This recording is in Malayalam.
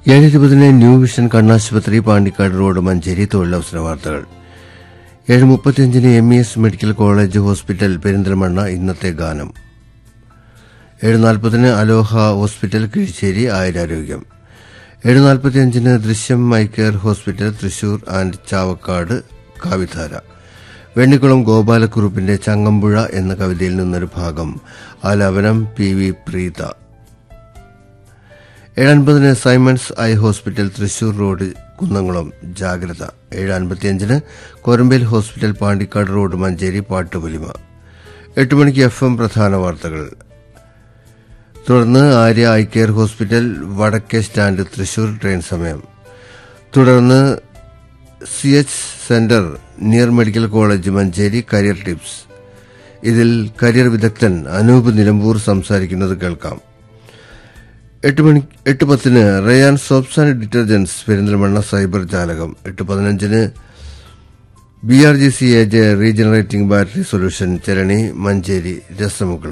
ഏഴ് ഇരുപതിന് ന്യൂ വിഷൻ കണ്ണാശുപത്രി പാണ്ടിക്കാട് റോഡ് മഞ്ചേരി തൊഴിലവസര വാർത്തകൾ ഏഴ് മുപ്പത്തിയഞ്ചിന് M E S medical college hospital Perinthalmanna ഇന്നത്തെ ഗാനം ഏഴ് നാൽപ്പതിന് അലോഹ ഹോസ്പിറ്റൽ കിഴിശ്ശേരി ആയുരാരോഗ്യം ഏഴ് നാൽപ്പത്തിയഞ്ചിന് ദൃശ്യം MyCare hospital Thrissur and Chavakkad കാവിധാര വെണ്ണിക്കുളം ഗോപാലക്കുറുപ്പിന്റെ ചങ്ങമ്പുഴ എന്ന കവിതയിൽ നിന്നൊരു ഭാഗം ആലാപനം പി വി പ്രീത ഏഴൻപതിന് Simons eye hospital Thrissur road Kunnamkulam ജാഗ്രത ഏഴ് അൻപത്തിയഞ്ചിന് കോരമ്പേൽ ഹോസ്പിറ്റൽ പാണ്ടിക്കാട് റോഡ് മഞ്ചേരി പാട്ടുപൊലിമ എട്ട് മണിക്ക് എഫ് എം പ്രധാന വാർത്തകൾ തുടർന്ന് ആര്യ ഐ കെയർ ഹോസ്പിറ്റൽ വടക്കേ സ്റ്റാൻഡ് തൃശൂർ ട്രെയിൻ സമയം തുടർന്ന് C H centre near medical college Manjeri career tips ഇതിൽ കരിയർ വിദഗ്ധൻ അനൂപ് നിലമ്പൂർ സംസാരിക്കുന്നത് കേൾക്കാം എട്ട് മണി എട്ട് പത്തിന് Rayan soaps and detergents Perinthalmanna cyber ജാലകം എട്ട് പതിനഞ്ചിന് B R G C edge regenerating battery solution ചരണി മഞ്ചേരി രസമുകുളം